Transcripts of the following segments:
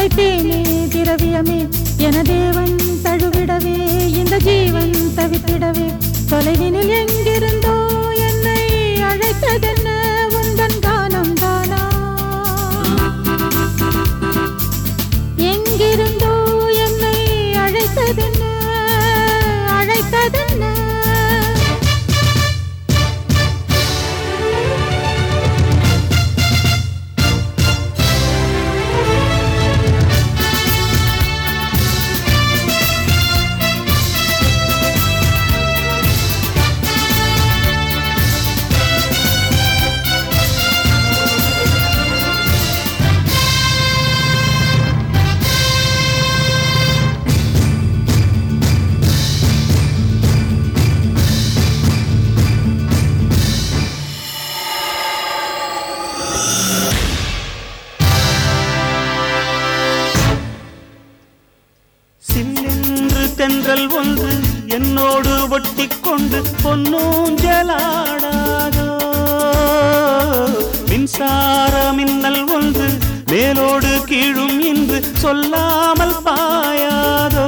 மலைத்தேனே திரவியமே என தேவன் தழுவிடவே இந்த ஜீவன் தவித்திடவே தொலைவினில் எங்கிருந்தோ என்னை அழைத்ததென்ன உந்தன் கானம் தானா எங்கிருந்தோ என்னை அழைத்ததென்ன அழைத்ததென்ன சில்லென்று தென்றல் ஒன்று என்னோடு ஒட்டிக்கொண்டு பொன்னூஞ்சலாடாதோ மின்சார மின்னல் ஒன்று மேலோடு கீழும் இன்று சொல்லாமல் பாயாதோ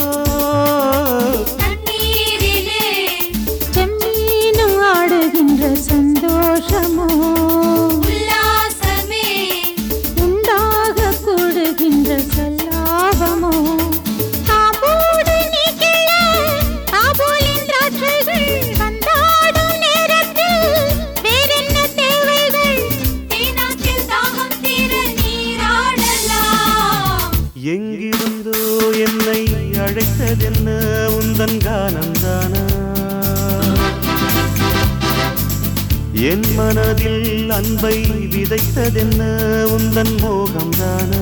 தண்ணீரிலே செம்மீனும் ஆடுகின்ற சந்தோஷமோ உல்லாசமே உண்டாக கூடுகின்ற சல்லாபமோ காம்போடு நீ கிள்ள, காபூலின் திராட்சைகள் வந்தாடும் நேரத்தில் வேறென்ன தேவைகள்? தேனாற்றில் தாகம் தீர நீராடலாம் எங்கிருந்தோ என்னை அழைத்ததென்ன உந்தன் கானம்தானா என் மனதில் அன்பை விதைத்ததென்ன உந்தன் மோகம்தானா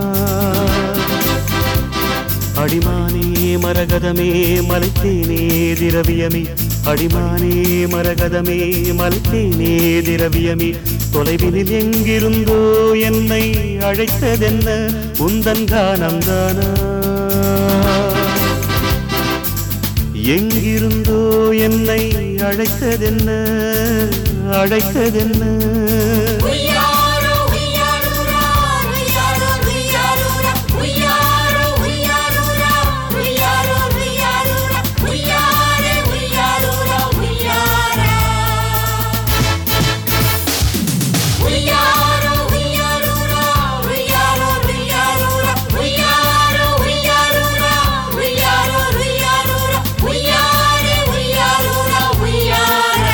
அடிமானே மரகதமே மலைத்தேனே திரவியமே அடிமானே மரகதமே மலைத்தேனே திரவியமே தொலைவினில் எங்கிருந்தோ என்னை அழைத்ததென்ன உந்தன் கானம்தானா எங்கிருந்தோ என்னை அழைத்ததென்ன அழைத்ததென்ன உய்யாரோ உய்யாரூரா உய்யாரோ உய்யாரூரா உய்யாரோ உய்யாரூரா உய்யாரோ உய்யாரூரா உய்யாரே உய்யாரூரா உய்யாரா உய்யாரோ உய்யாரூரா உய்யாரோ உய்யாரூரா உய்யாரோ உய்யாரூரா உய்யாரோ உய்யாரூரா உய்யாரே உய்யாரூரா உய்யாரா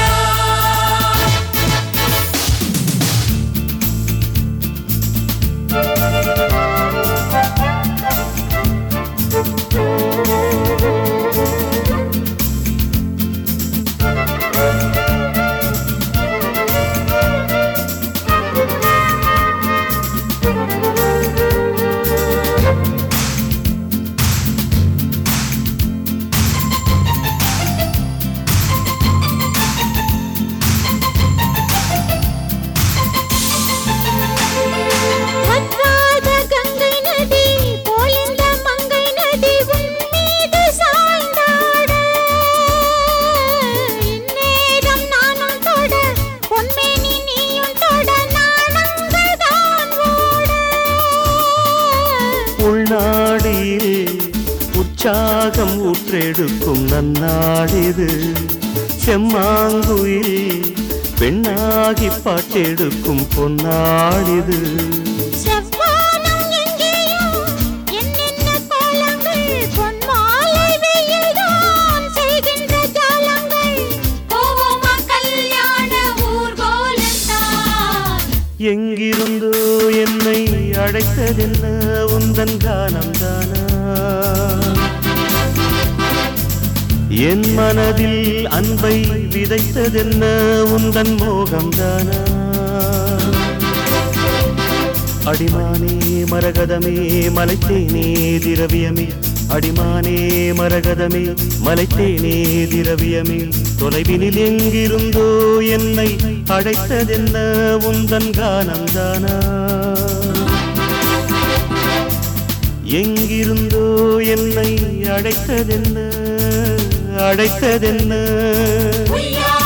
வற்றாத கங்கை நதி போல் இந்த மங்கை நதி உன் மீது சாய்ந்தாட இந்நேரம் நானும் தொட பொன்மேனி நீயும் தொட நாணங்கள் தான் ஓட உள்நாடியில் உற்சாகம் ஊற்றெடுக்கும் நன்னாடிது செம்மாங்குயில் பெண்ணாகி பாட்டெடுக்கும் பொன்னாடிது செவ்வானம் எங்கேயும் என்னென்ன கோலங்கள் பொன்மாலை வெயில்தான் செய்கின்ற ஜாலங்கள் போவோமா கல்யாண ஊர்கோலத்தான் எங்கிருந்தோ என்னை அழைத்ததென்ன உந்தன் கானம்தானா என் மனதில் அன்பை விதைத்ததென்ன உந்தன் மோகம்தானா அடிமானே மரகதமே மலைத்தேனே திரவியமே அடிமானே மரகதமே மலைத்தேனே திரவியமே தொலைவினில் எங்கிருந்தோ என்னை அழைத்ததென்ன உந்தன் கானம்தானா எங்கிருந்தோ என்னை அழைத்ததென்ன அழைத்ததென்ன உய்யாரோ